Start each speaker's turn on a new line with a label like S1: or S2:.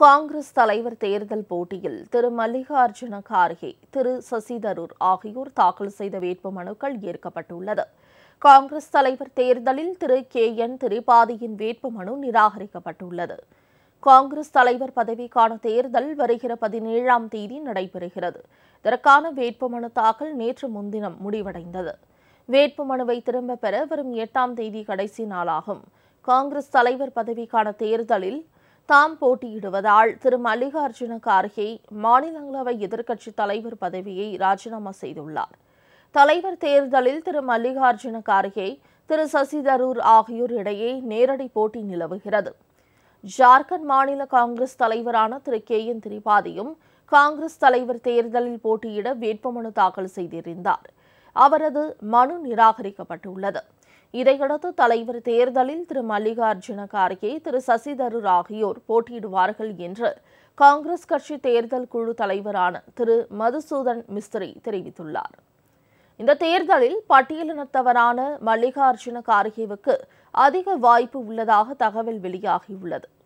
S1: காங்கிரஸ் தலைவர் தேர்தல் போட்டியில் திரு மல்லிகார்ஜுன கார்கே திரு சசி தரூர் ஆகியோர் தாக்கல் செய்த வேட்புமனுக்கள் ஏற்கப்பட்டுள்ளது காங்கிரஸ் தலைவர் தேர்தலில் திரு கே என் திரிபாதியின் வேட்புமனு நிராகரிக்கப்பட்டுள்ளது காங்கிரஸ் தலைவர் பதவிக்கான தேர்தல் வருகிற பதினேழாம் தேதி நடைபெறுகிறது இதற்கான வேட்புமனு தாக்கல் நேற்று முன்தினம் முடிவடைந்தது வேட்புமனுவை திரும்பப் பெற வரும் எட்டாம் தேதி கடைசி நாளாகும் காங்கிரஸ் தலைவர் பதவிக்கான தேர்தலில் தாம் போட்டியிடுவதால் திரு மல்லிகார்ஜுன கார்கே மாநிலங்களவை எதிர்க்கட்சித் தலைவர் பதவியை ராஜினாமா செய்துள்ளார் தலைவர் தேர்தலில் திரு மல்லிகார்ஜுன கார்கே திரு சசி தரூர் ஆகியோர் இடையே நேரடி போட்டி நிலவுகிறது ஜார்க்கண்ட் மாநில காங்கிரஸ் தலைவரான திரு கே என் திரிபாதியும் காங்கிரஸ் தலைவர் தேர்தலில் போட்டியிட வேட்புமனு தாக்கல் செய்திருந்தார் அவரது மனு நிராகரிக்கப்பட்டுள்ளது இதையடுத்து தலைவர் தேர்தலில் திரு மல்லிகார்ஜுன கார்கே திரு சசி தரூர் ஆகியோர் போட்டியிடுவார்கள் என்று காங்கிரஸ் கட்சி தேர்தல் குழு தலைவரான திரு மதுசூதன் மிஸ்திரி தெரிவித்துள்ளார் இந்த தேர்தலில் பட்டியலினத்தவரான மல்லிகார்ஜுன கார்கேவுக்கு அதிக வாய்ப்பு உள்ளதாக தகவல் வெளியாகியுள்ளது